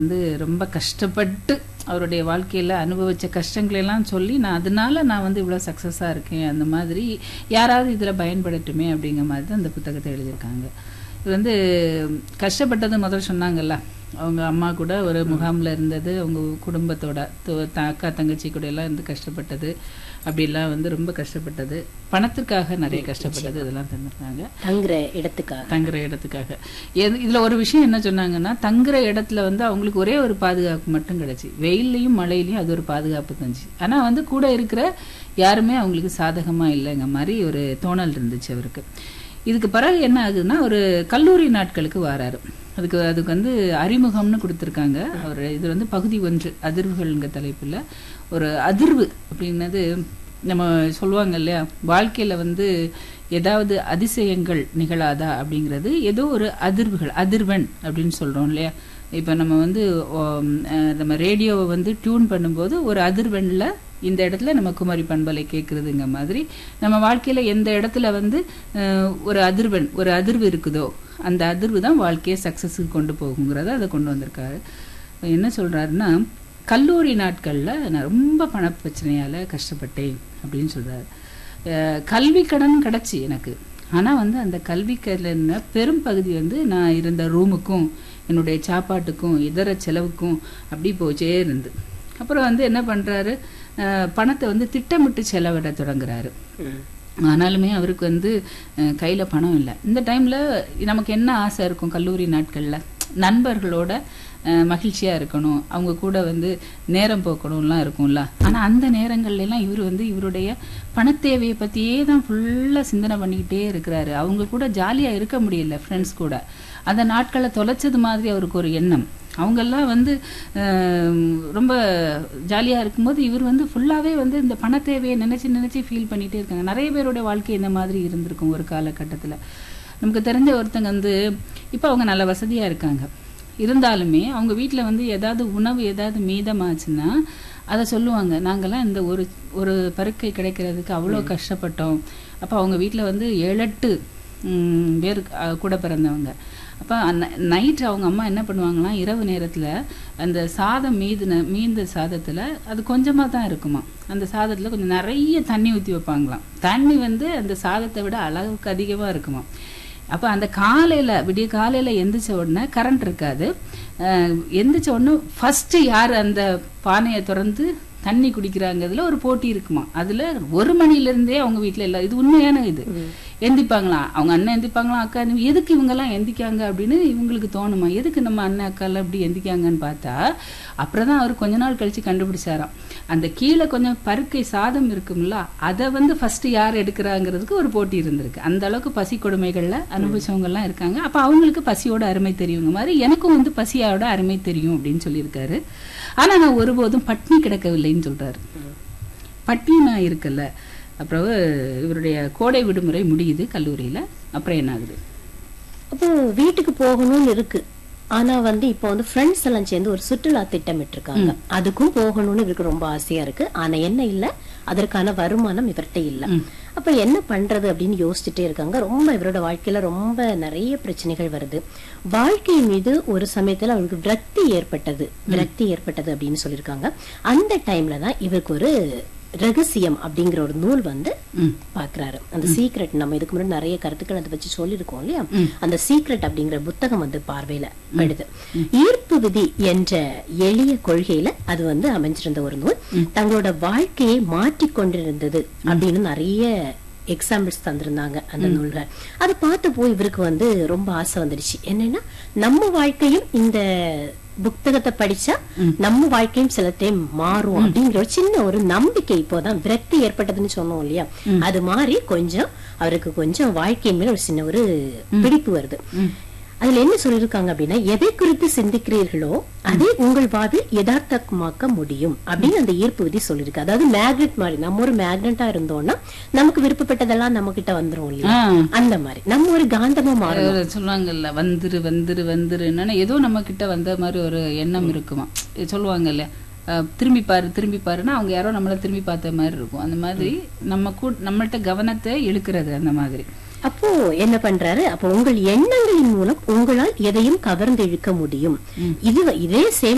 வந்து ரொம்ப கஷ்டப்பட்டு அவருடைய வாழ்க்கையில் அனுபவித்த கஷ்டங்களெல்லாம் சொல்லி நான் அதனால நான் வந்து இவ்வளோ சக்ஸஸாக இருக்கேன் அந்த மாதிரி யாராவது இதில் பயன்படட்டுமே அப்படிங்கிற மாதிரி தான் இந்த புத்தகத்தை எழுதியிருக்காங்க இது வந்து கஷ்டப்பட்டது முதல்ல சொன்னாங்கல்ல அவங்க அம்மா கூட ஒரு முகாமில் இருந்தது அவங்க குடும்பத்தோட து- த- அக்கா தங்கச்சி கூட எல்லாம் இருந்து கஷ்டப்பட்டது அப்படிலாம் வந்து ரொம்ப கஷ்டப்பட்டது பணத்திற்காக நிறைய கஷ்டப்பட்டது இதெல்லாம் தந்திருக்காங்க தங்குற இடத்துக்காக தங்குற இடத்துக்காக எது- இதுல ஒரு விஷயம் என்ன சொன்னாங்கன்னா தங்குற இடத்துல வந்து அவங்களுக்கு ஒரே ஒரு பாதுகாப்பு மட்டும் கிடைச்சு வெயில்லையும் மழையிலையும் அது ஒரு பாதுகாப்பு தந்துச்சு ஆனா வந்து கூட இருக்கிற யாருமே அவங்களுக்கு சாதகமா இல்லைங்க மாதிரி ஒரு தோணல் இருந்துச்சு அவருக்கு இதுக்கு பிறகு என்ன ஆகுதுன்னா ஒரு கல்லூரி நாட்களுக்கு வராரு அதுக்கு அதுக்கு வந்து அறிமுகம்னு கொடுத்துருக்காங்க அவர் இது வந்து பகுதி ஒன்று அதிர்வுகள்ங்க தலைப்புல ஒரு அதிர்வு அப்படின்னது நம்ம சொல்லுவாங்க இல்லையா வாழ்க்கையில வந்து ஏதாவது அதிசயங்கள் நிகழாதா அப்படிங்கிறது ஏதோ ஒரு அதிர்வுகள் அதிர்வெண் அப்படின்னு சொல்றோம் இல்லையா இப்போ நம்ம வந்து ஓம், அஹ், நம்ம ரேடியோவை வந்து டியூன் பண்ணும்போது ஒரு அதிர்வெண்ணில் இந்த இடத்துல நம்ம குமரி பண்பலை கேட்குறதுங்க மாதிரி நம்ம வாழ்க்கையில் எந்த இடத்துல வந்து அஹ், ஒரு அதிர்வெண் ஒரு அதிர்வு இருக்குதோ அந்த அதிர்வு தான் வாழ்க்கையை சக்ஸஸுக்கு கொண்டு போகுங்கிறத அதை கொண்டு வந்திருக்காரு என்ன சொல்றாருன்னா கல்லூரி நாட்களில் நான் ரொம்ப பண பிரச்சனையால் கஷ்டப்பட்டேன் அப்படின்னு சொல்றாரு அஹ், கல்வி கடன் கிடச்சி எனக்கு ஆனால் வந்து அந்த கல்வி கடன பெரும் பகுதி வந்து நான் இருந்த ரூமுக்கும் என்னுடைய சாப்பாட்டுக்கும் இதர செலவுக்கும் அப்படி போச்சே இருந்து அப்புறம் வந்து என்ன பண்ணுறாரு பணத்தை வந்து திட்டமிட்டு செலவிட தொடங்குறாரு ம். ஆனாலுமே அவருக்கு வந்து அஹ், கையில பணம் இல்லை இந்த டைம்ல நமக்கு என்ன ஆசை இருக்கும் கல்லூரி நாட்கள்ல நண்பர்களோட அஹ், மகிழ்ச்சியா இருக்கணும் அவங்க கூட வந்து நேரம் போக்கணும்லாம் இருக்கும்ல ஆனா அந்த நேரங்கள்ல எல்லாம் இவர் வந்து இவருடைய பணத்தேவையை பத்தியே தான் ஃபுல்லா சிந்தனை பண்ணிக்கிட்டே இருக்கிறாரு அவங்க கூட ஜாலியா இருக்க முடியல ஃப்ரெண்ட்ஸ் கூட அந்த நாட்களை தொலைச்சது மாதிரி அவருக்கு ஒரு எண்ணம் அவங்கெல்லாம் வந்து அஹ், ரொம்ப ஜாலியாக இருக்கும்போது இவர் வந்து ஃபுல்லாகவே வந்து இந்த பண தேவையை நினச்சி நினச்சி ஃபீல் பண்ணிகிட்டே இருக்காங்க நிறைய பேரோட வாழ்க்கை இந்த மாதிரி இருந்திருக்கும் ஒரு காலகட்டத்தில் நமக்கு தெரிஞ்ச ஒருத்தங்க வந்து இப்போ அவங்க நல்ல வசதியாக இருக்காங்க இருந்தாலுமே அவங்க வீட்டில் வந்து ஏதாவது உணவு ஏதாவது மீதமாச்சுன்னா அதை சொல்லுவாங்க நாங்கெல்லாம் இந்த ஒரு ஒரு பருக்கை கிடைக்கிறதுக்கு அவ்வளோ கஷ்டப்பட்டோம் அப்போ அவங்க வீட்டில் வந்து ஏழெட்டு ம், பேர் அஹ், கூட பிறந்தவங்க அப்போ நைட் அவங்க அம்மா என்ன பண்ணுவாங்களாம் இரவு நேரத்தில் அந்த சாதம் மீதின மீந்த சாதத்தில் அது கொஞ்சமாக தான் இருக்குமா அந்த சாதத்தில் கொஞ்சம் நிறைய தண்ணி ஊற்றி வைப்பாங்களாம் தண்ணி வந்து அந்த சாதத்தை விட அளவுக்கு அதிகமாக இருக்குமா அப்போ அந்த காலையில் விடிய காலையில் எந்திரிச்ச உடனே கரண்ட் இருக்காது அஹ், எந்திரிச்ச உடனே ஃபஸ்ட்டு யார் அந்த பானையை திறந்து தண்ணி குடிக்கிறாங்கிறதுல ஒரு போட்டி இருக்குமா அதில் ஒரு மணிலேருந்தே அவங்க வீட்டில் எல்லாம் இது உண்மையான இது எந்திப்பாங்களாம் அவங்க அண்ணன் எந்திப்பாங்களாம் அக்கா எந்தி- எதுக்கு இவங்கெல்லாம் எந்திக்காங்க அப்படின்னு இவங்களுக்கு தோணுமா எதுக்கு நம்ம அண்ணன் அக்காலாம் இப்படி எந்திக்காங்கன்னு பார்த்தா அப்புறம் தான் அவர் கொஞ்ச நாள் கழிச்சு கண்டுபிடிச்சாராம் அந்த கீழே கொஞ்சம் பருக்கை சாதம் இருக்கும்ல அதை வந்து ஃபர்ஸ்ட் யார் எடுக்கிறாங்கிறதுக்கு ஒரு போட்டி இருந்திருக்கு அந்த அளவுக்கு பசி கொடுமைகள்ல அனுபவிச்சவங்க எல்லாம் இருக்காங்க அப்ப அவங்களுக்கு பசியோட அருமை தெரியுங்க மாதிரி எனக்கும் வந்து பசியோட அருமை தெரியும் அப்படின்னு சொல்லியிருக்காரு ஆனா நான் ஒருபோதும் பட்னி கிடக்கவில்லைன்னு சொல்றாரு பட்னி நான் இருக்கல அப்புறம் இவருடைய கோடை விடுமுறை முடியுது கல்லூரியில அப்புறம் என்ன ஆகுது அப்போ வீட்டுக்கு போகணும்னு இருக்கு ஆனா வந்து இப்போ வந்து ஃப்ரெண்ட்ஸ் எல்லாம் சேர்ந்து ஒரு சுற்றுலா திட்டமிட்டு இருக்காங்க அதுக்கும் போகணும்னு இவருக்கு ரொம்ப ஆசையா இருக்கு ஆனா என்ன இல்ல அதற்கான வருமானம் இவர்கிட்ட இல்ல அப்ப என்ன பண்றது அப்படின்னு யோசிச்சுட்டே இருக்காங்க ரொம்ப இவரோட வாழ்க்கையில ரொம்ப நிறைய பிரச்சனைகள் வருது வாழ்க்கை மீது ஒரு சமயத்துல அவருக்கு விரக்தி ஏற்பட்டது விரக்தி ஏற்பட்டது அப்படின்னு சொல்லியிருக்காங்க அந்த டைம்ல தான் இவருக்கு ஒரு ரகசியம் அப்படிங்கிற ஒரு நூல் வந்து ம். பாக்குறாரு அந்த சீக்ரெட் நம்ம இதுக்கு முன்னாடி நிறைய கருத்துக்கள் அதை வச்சு சொல்லியிருக்கோம் இல்லையா அந்த சீக்ரெட் அப்படிங்கிற புத்தகம் வந்து பார்வையில படுது ஈர்ப்பு விதி என்ற எளிய கொள்கையில அது வந்து அமைஞ்சிருந்த ஒரு நூல் தங்களோட வாழ்க்கையை மாற்றிக் கொண்டிருந்தது அப்படின்னு நிறைய எக்ஸாம்பிள்ஸ் தந்திருந்தாங்க அந்த நூல்கள் அதை பார்த்து போய் இவருக்கு வந்து ரொம்ப ஆசை வந்துடுச்சு என்னன்னா நம்ம வாழ்க்கையும் இந்த புத்தகத்தை படிச்சா நம்ம வாழ்க்கையும் சில டைம் மாறும் அப்படிங்கிற ஒரு சின்ன ஒரு நம்பிக்கை இப்போதான் விரக்தி ஏற்பட்டதுன்னு சொன்னோம் இல்லையா அது மாதிரி கொஞ்சம் அவருக்கு கொஞ்சம் வாழ்க்கை மேல ஒரு சின்ன ஒரு பிடிப்பு வருது அதுல என்ன சொல்லிருக்காங்க அப்படின்னா எதை குறித்து சிந்திக்கிறீர்களோ அதை உங்கள் வாழ்வில் யதார்த்தமாக்க முடியும் அப்படின்னு அந்த ஈர்ப்பு விதி சொல்லிருக்கு அதாவது மேக்னெட் மாதிரி நம்ம ஒரு மேக்னெட்டா இருந்தோம்னா நமக்கு விருப்பப்பட்டதெல்லாம் நம்ம கிட்ட வந்துரும் இல்லையா ஆ. அந்த மாதிரி நம்ம ஒரு காந்தமா மாறும் அஹ் சொல்லுவாங்கல்ல வந்துரு வந்துரு வந்துருன்னு ஏதோ நம்ம கிட்ட வந்த மாதிரி ஒரு எண்ணம் இருக்குமா இது சொல்லுவாங்க இல்லையா அஹ் திரும்பி பாரு திரும்பி பாருன்னா அவங்க யாரோ நம்மள திரும்பி பார்த்த மாதிரி இருக்கும் அந்த மாதிரி நம்ம கூ நம்மள்ட்ட கவனத்தை இழுக்கிறது அந்த மாதிரி அப்போ என்ன பண்றாரு அப்போ உங்கள் எண்ணங்களின் மூலம் உங்களால் எதையும் கவர்ந்து இழுக்க முடியும் இது இதே சேம்